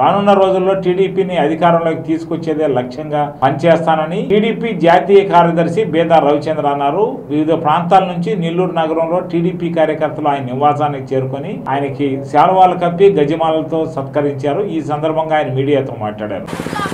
రానున్న రోజుల్లో టీడీపీని అధికారంలోకి తీసుకొచ్చేదే లక్ష్యంగా పనిచేస్తానని టీడీపీ జాతీయ కార్యదర్శి బేదా రవిచంద్ర అన్నారు వివిధ ప్రాంతాల నుంచి నెల్లూరు నగరంలో టీడీపీ కార్యకర్తలు ఆయన నివాసానికి చేరుకొని ఆయనకి శాలువాలు కప్పి గజమాలతో సత్కరించారు ఈ సందర్భంగా ఆయన మీడియాతో మాట్లాడారు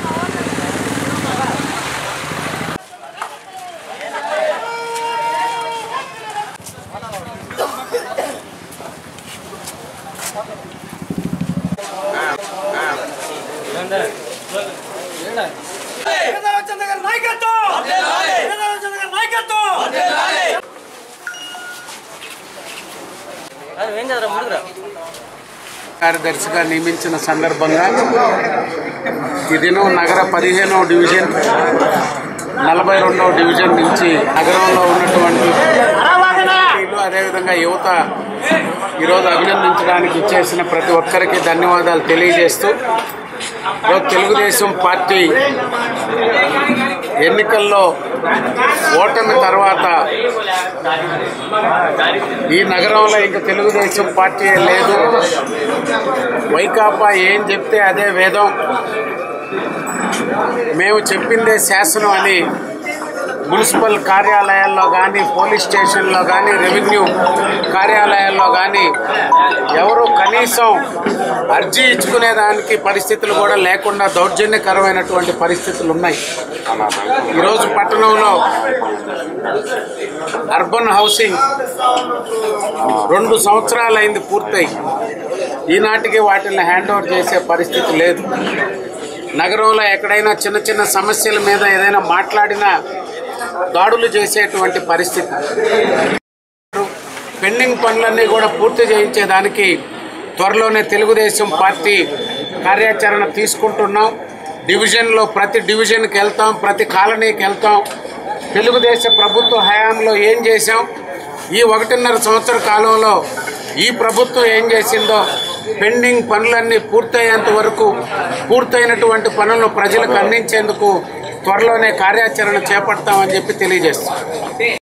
చంద్ర గారి నాయకత్వం చంద్ర గారి నాయకత్వం ఏం చదరా ముందుకురా కార్యదర్శిగా నియమించిన సందర్భంగా ఈ దినం నగర పదిహేనవ డివిజన్ నలభై రెండవ డివిజన్ నుంచి నగరంలో ఉన్నటువంటి పార్టీలు అదేవిధంగా యువత ఈరోజు అభినందించడానికి ఇచ్చేసిన ప్రతి ఒక్కరికి ధన్యవాదాలు తెలియజేస్తూ ఈరోజు తెలుగుదేశం పార్టీ ఎన్నికల్లో ఓటమి తర్వాత ఈ నగరంలో ఇంకా తెలుగుదేశం పార్టీ లేదు వైకాపా ఏం చెప్తే అదే వేదం మేము చెప్పిందే శాసనం అని మున్సిపల్ కార్యాలయాల్లో కానీ పోలీస్ స్టేషన్లో కానీ రెవెన్యూ కార్యాలయాల్లో కానీ ఎవరు కనీసం అర్జీ ఇచ్చుకునే దానికి పరిస్థితులు కూడా లేకుండా దౌర్జన్యకరమైనటువంటి పరిస్థితులు ఉన్నాయి ఈరోజు పట్టణంలో అర్బన్ హౌసింగ్ రెండు సంవత్సరాలైంది పూర్తయి ఈనాటికి వాటిని హ్యాండ్ ఓవర్ చేసే పరిస్థితి లేదు నగరంలో ఎక్కడైనా చిన్న చిన్న సమస్యల మీద ఏదైనా మాట్లాడినా దాడులు చేసేటువంటి పరిస్థితి పెండింగ్ పనులన్నీ కూడా పూర్తి చేయించేదానికి త్వరలోనే తెలుగుదేశం పార్టీ కార్యాచరణ తీసుకుంటున్నాం డివిజన్లో ప్రతి డివిజన్కి వెళ్తాం ప్రతి కాలనీకి వెళ్తాం తెలుగుదేశ ప్రభుత్వ హయాంలో ఏం చేశాం ఈ ఒకటిన్నర సంవత్సర కాలంలో ఈ ప్రభుత్వం ఏం చేసిందో పెండింగ్ పనులన్నీ పూర్తయ్యేంత వరకు పూర్తయినటువంటి పనులను ప్రజలకు అందించేందుకు త్వరలోనే కార్యాచరణ చేపడతామని చెప్పి తెలియజేస్తాం